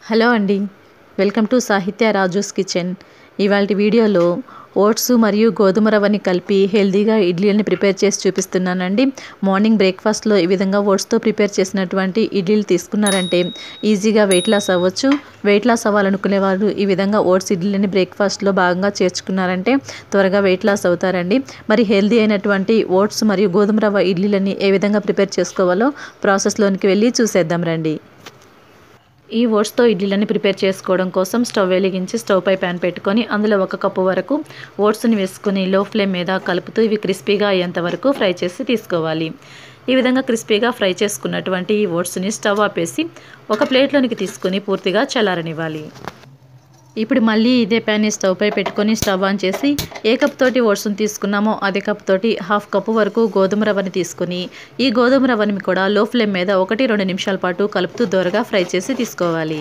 hello అండి welcome to సాహిత్య రాజూస్ kitchen ఇవాళ వీడియోలో ఓట్స్ మరియు గోధుమ రవ్వని కలిపి హెల్తీగా ఇడ్లీని ప్రిపేర్ చేసి చూపిస్తున్నానండి మార్నింగ్ బ్రేక్ఫాస్ట్లో ఈ విధంగా ఓట్స్తో ప్రిపేర్ చేసినటువంటి ఇడ్లీలు తీసుకున్నారంటే ఈజీగా వెయిట్ లాస్ అవ్వచ్చు వెయిట్ లాస్ అవ్వాలనుకునే వాళ్ళు ఈ విధంగా ఓట్స్ ఇడ్లీని బ్రేక్ఫాస్ట్లో భాగంగా చేర్చుకున్నారంటే త్వరగా వెయిట్ లాస్ అవుతారండి మరి హెల్తీ అయినటువంటి ఓట్స్ మరియు గోధుమ రవ్వ ఇడ్లీలని ఏ విధంగా ప్రిపేర్ చేసుకోవాలో ప్రాసెస్లోనికి వెళ్ళి చూసేద్దాం రండి ఈ ఓట్స్తో ఇడ్లీలని ప్రిపేర్ చేసుకోవడం కోసం స్టవ్ వెలిగించి స్టవ్ పై ప్యాన్ పెట్టుకొని అందులో ఒక కప్పు వరకు ఓట్స్ని వేసుకుని లో ఫ్లేమ్ మీద కలుపుతూ ఇవి క్రిస్పీగా అయ్యేంత వరకు ఫ్రై చేసి తీసుకోవాలి ఈ విధంగా క్రిస్పీగా ఫ్రై చేసుకున్నటువంటి ఈ ఓట్స్ని స్టవ్ ఆపేసి ఒక ప్లేట్లోనికి తీసుకొని పూర్తిగా చల్లారనివ్వాలి ఇప్పుడు మళ్ళీ ఇదే ప్యాన్ని స్టవ్ పై పెట్టుకొని స్టవ్ ఆన్ చేసి ఏ కప్ తోటి ఓట్స్ని తీసుకున్నామో అదే కప్ తోటి హాఫ్ కప్పు వరకు గోధుమ రవ్వని తీసుకొని ఈ గోధుమ రవ్వని కూడా లో ఫ్లేమ్ మీద ఒకటి రెండు నిమిషాల పాటు కలుపుతూ దోరగా ఫ్రై చేసి తీసుకోవాలి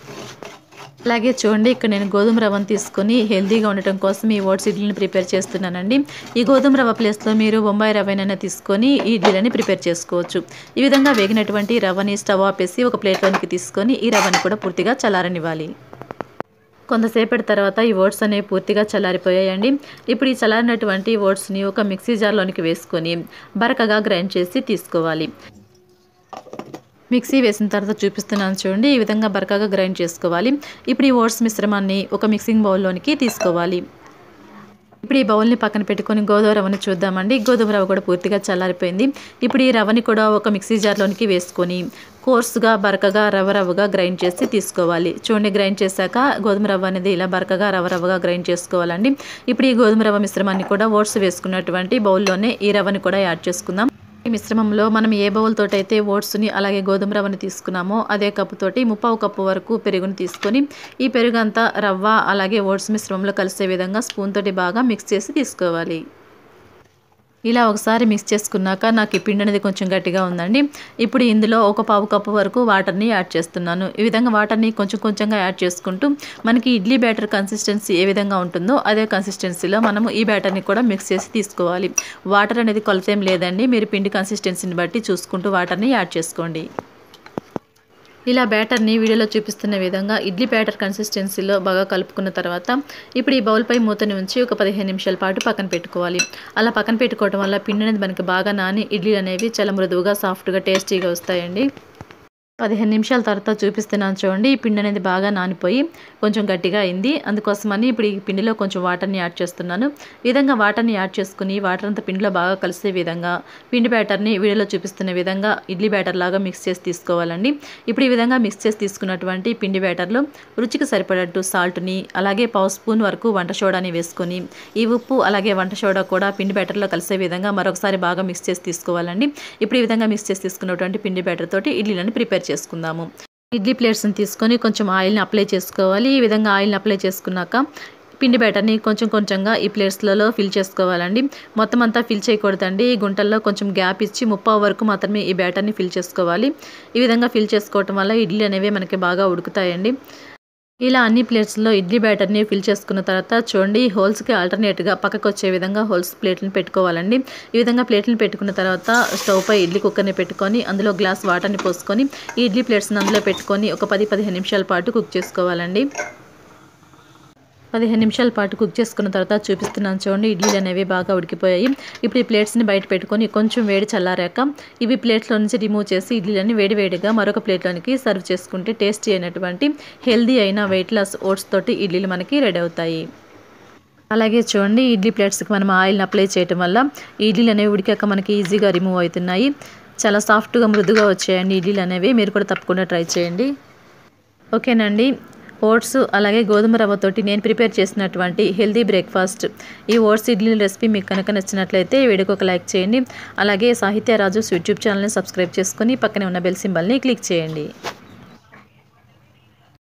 అలాగే చూడండి ఇక్కడ నేను గోధుమ రవ్వను తీసుకొని హెల్తీగా ఉండటం కోసం ఈ ఓట్స్ ఇడ్లీని ప్రిపేర్ చేస్తున్నానండి ఈ గోధుమ రవ్వ ప్లేస్లో మీరు బొంబాయి రవ్వనైనా తీసుకొని ఈ ఇడ్లీలని ప్రిపేర్ చేసుకోవచ్చు ఈ విధంగా వేగినటువంటి రవ్వని స్టవ్ ఆపేసి ఒక ప్లేట్లోనికి తీసుకొని ఈ రవ్వని కూడా పూర్తిగా చల్లారనివ్వాలి కొంతసేపటి తర్వాత ఈ ఓట్స్ అనేవి పూర్తిగా చల్లారిపోయాయండి ఇప్పుడు ఈ చల్లారినటువంటి ఓట్స్ని ఒక మిక్సీ జార్లోనికి వేసుకొని బరకగా గ్రైండ్ చేసి తీసుకోవాలి మిక్సీ వేసిన తర్వాత చూపిస్తున్నాను చూడండి ఈ విధంగా బరకగా గ్రైండ్ చేసుకోవాలి ఇప్పుడు ఈ ఓట్స్ మిశ్రమాన్ని ఒక మిక్సింగ్ బౌల్లోనికి తీసుకోవాలి ఇప్పుడు ఈ బౌల్ని పక్కన పెట్టుకొని గోధుమ రవ్వని చూద్దామండి గోధుమ రవ్వ కూడా పూర్తిగా చల్లారిపోయింది ఇప్పుడు ఈ రవ్వని కూడా ఒక మిక్సీ జార్లోనికి వేసుకొని కోర్సుగా బరకగా రవ్వ రవ్వగా గ్రైండ్ చేసి తీసుకోవాలి చూడండి గ్రైండ్ చేశాక గోధుమ రవ్వ అనేది ఇలా బరకగా రవ్వ రవ్వగా గ్రైండ్ చేసుకోవాలండి ఇప్పుడు ఈ గోధుమ రవ్వ మిశ్రమాన్ని కూడా ఓట్స్ వేసుకున్నటువంటి బౌల్లోనే ఈ రవ్వని కూడా యాడ్ చేసుకుందాం ఈ మిశ్రమంలో మనం ఏ బౌల్ తోటి అయితే ఓట్స్ని అలాగే గోధుమ రవ్వని తీసుకున్నామో అదే కప్పు తోటి ముప్పావు కప్పు వరకు పెరుగుని తీసుకొని ఈ పెరుగు అంతా రవ్వ అలాగే ఓట్స్ మిశ్రమంలో కలిసే విధంగా స్పూన్ తోటి బాగా మిక్స్ చేసి తీసుకోవాలి ఇలా ఒకసారి మిక్స్ చేసుకున్నాక నాకు ఈ పిండి అనేది కొంచెం గట్టిగా ఉందండి ఇప్పుడు ఇందులో ఒక పావు కప్పు వరకు వాటర్ని యాడ్ చేస్తున్నాను ఈ విధంగా వాటర్ని కొంచెం కొంచెంగా యాడ్ చేసుకుంటూ మనకి ఇడ్లీ బ్యాటర్ కన్సిస్టెన్సీ ఏ విధంగా ఉంటుందో అదే కన్సిస్టెన్సీలో మనము ఈ బ్యాటర్ని కూడా మిక్స్ చేసి తీసుకోవాలి వాటర్ అనేది కొలతేం లేదండి మీరు పిండి కన్సిస్టెన్సీని బట్టి చూసుకుంటూ వాటర్ని యాడ్ చేసుకోండి ఇలా బ్యాటర్ని వీడియోలో చూపిస్తున్న విధంగా ఇడ్లీ బ్యాటర్ కన్సిస్టెన్సీలో బాగా కలుపుకున్న తర్వాత ఇప్పుడు ఈ బౌల్పై మూతని ఉంచి ఒక పదిహేను నిమిషాల పాటు పక్కన పెట్టుకోవాలి అలా పక్కన పెట్టుకోవడం వల్ల పిండి అనేది మనకి బాగా నాని ఇడ్లీ అనేవి చాలా మృదువుగా సాఫ్ట్గా టేస్టీగా వస్తాయండి పదిహేను నిమిషాల తర్వాత చూపిస్తున్నాను చూడండి ఈ పిండి అనేది బాగా నానిపోయి కొంచెం గట్టిగా అయింది అందుకోసమని ఇప్పుడు ఈ పిండిలో కొంచెం వాటర్ని యాడ్ చేస్తున్నాను ఈ విధంగా వాటర్ని యాడ్ చేసుకుని వాటర్ అంతా పిండిలో బాగా కలిసే విధంగా పిండి బ్యాటర్ని వీడియోలో చూపిస్తున్న విధంగా ఇడ్లీ బ్యాటర్ లాగా మిక్స్ చేసి తీసుకోవాలండి ఇప్పుడు ఈ విధంగా మిక్స్ చేసి తీసుకున్నటువంటి పిండి బ్యాటర్లో రుచికి సరిపడట్టు సాల్ట్ని అలాగే పావు స్పూన్ వరకు వంట సోడాని వేసుకొని ఈ ఉప్పు అలాగే వంట సోడా కూడా పిండి బ్యాటర్లో కలిసే విధంగా మరొకసారి బాగా మిక్స్ చేసి తీసుకోవాలండి ఇప్పుడు ఈ విధంగా మిక్స్ చేసి తీసుకున్నటువంటి పిండి బ్యాటర్ తోటి ఇడ్లీలను ప్రిపేర్ చేసుకుందాము ఇడ్లీ ప్లేట్స్ని తీసుకొని కొంచెం ఆయిల్ని అప్లై చేసుకోవాలి ఈ విధంగా ఆయిల్ని అప్లై చేసుకున్నాక పిండి బ్యాటర్ని కొంచెం కొంచెంగా ఈ ప్లేట్స్లలో ఫిల్ చేసుకోవాలండి మొత్తం అంతా ఫిల్ చేయకూడదండి ఈ గుంటల్లో కొంచెం గ్యాప్ ఇచ్చి ముప్పావు వరకు మాత్రమే ఈ బ్యాటర్ని ఫిల్ చేసుకోవాలి ఈ విధంగా ఫిల్ చేసుకోవటం వల్ల ఇడ్లీ అనేవి మనకి బాగా ఉడుకుతాయండి ఇలా అన్ని ప్లేట్స్లో ఇడ్లీ బ్యాటర్ని ఫిల్ చేసుకున్న తర్వాత చూడండి ఈ హోల్స్కి ఆల్టర్నేట్గా పక్కకు వచ్చే విధంగా హోల్స్ ప్లేట్లను పెట్టుకోవాలండి ఈ విధంగా ప్లేట్లను పెట్టుకున్న తర్వాత స్టవ్ పై ఇడ్లీ కుక్కర్ని పెట్టుకొని అందులో గ్లాస్ వాటర్ని పోసుకొని ఈ ఇడ్లీ ప్లేట్స్ని అందులో పెట్టుకొని ఒక పది పదిహేను నిమిషాల పాటు కుక్ చేసుకోవాలండి పదిహేను నిమిషాల పాటు కుక్ చేసుకున్న తర్వాత చూపిస్తున్నాను చూడండి ఇడ్లీలు అనేవి బాగా ఉడికిపోయాయి ఇప్పుడు ఈ ప్లేట్స్ని బయట పెట్టుకొని కొంచెం వేడి చల్లారాక ఇవి ప్లేట్లో నుంచి రిమూవ్ చేసి ఇడ్లీలని వేడి వేడిగా మరొక ప్లేట్లోనికి సర్వ్ చేసుకుంటే టేస్టీ అయినటువంటి హెల్దీ అయిన వెయిట్ లాస్ ఓట్స్ తోటి ఇడ్లీలు మనకి రెడీ అవుతాయి అలాగే చూడండి ఇడ్లీ ప్లేట్స్కి మనం ఆయిల్ని అప్లై చేయటం వల్ల ఇడ్లీలు అనేవి ఉడికాక మనకి ఈజీగా రిమూవ్ అవుతున్నాయి చాలా సాఫ్ట్గా మృదుగా వచ్చాయండి ఇడ్లీలు అనేవి మీరు కూడా తప్పకుండా ట్రై చేయండి ఓకేనండి ఓట్స్ అలాగే గోధుమ రవ్వతోటి నేను ప్రిపేర్ చేసినటువంటి హెల్దీ బ్రేక్ఫాస్ట్ ఈ ఓట్స్ ఇడ్లీ రెసిపీ మీకు కనుక నచ్చినట్లయితే వీడియోకి ఒక లైక్ చేయండి అలాగే సాహిత్య రాజు యూట్యూబ్ ఛానల్ని సబ్స్క్రైబ్ చేసుకొని పక్కనే ఉన్న బెల్ సింబల్ని క్లిక్ చేయండి